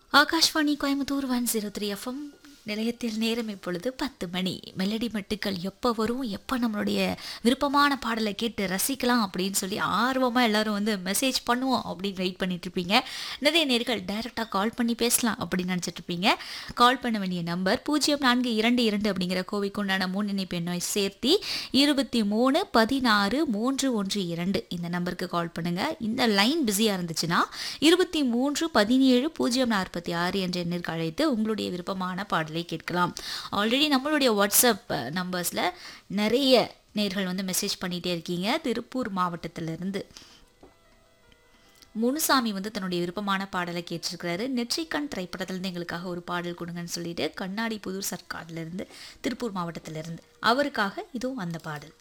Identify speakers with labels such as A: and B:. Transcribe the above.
A: Akashvani Coimbatore one zero three FM நிலையத்தில் நேரம் இப்பொழுது பத்து மணி மெலடி மெட்டுக்கள் எப்போ வரும் எப்போ நம்மளுடைய விருப்பமான பாடலை கேட்டு ரசிக்கலாம் அப்படின்னு சொல்லி ஆர்வமாக எல்லாரும் வந்து மெசேஜ் பண்ணுவோம் அப்படின்னு வெயிட் பண்ணிட்டு இருப்பீங்க நிறைய நேர்கள் டைரெக்டாக கால் பண்ணி பேசலாம் அப்படின்னு நினச்சிட்டு இருப்பீங்க கால் பண்ண வேண்டிய நம்பர் பூஜ்ஜியம் நான்கு இரண்டு இரண்டு அப்படிங்கிற கோவிக்குண்டான மூணு இணைப்பு எண்ணை சேர்த்தி இருபத்தி மூணு பதினாறு மூன்று ஒன்று இரண்டு இந்த நம்பருக்கு கால் பண்ணுங்க இந்த லைன் பிஸியாக இருந்துச்சுன்னா இருபத்தி மூன்று பதினேழு பூஜ்ஜியம் நாற்பத்தி ஆறு என்ற எண்ணிற்கு அழைத்து உங்களுடைய விருப்பமான பாடலை கேட்கலாம் ஆல்ரெடி நம்மளுடைய வாட்ஸ்அப் நம்பர்ஸில் நிறைய நேர்கள் வந்து மெசேஜ் பண்ணிகிட்டே இருக்கீங்க திருப்பூர் மாவட்டத்திலிருந்து முனுசாமி வந்து தன்னுடைய விருப்பமான பாடலை கேட்டிருக்கிறாரு நெற்றிக்கண் திரைப்படத்திலிருந்து எங்களுக்காக ஒரு பாடல் கொடுங்கன்னு சொல்லிட்டு கண்ணாடி புதூர் சர்க்கார்லேருந்து திருப்பூர் மாவட்டத்திலிருந்து அவருக்காக இதுவும் அந்த பாடல்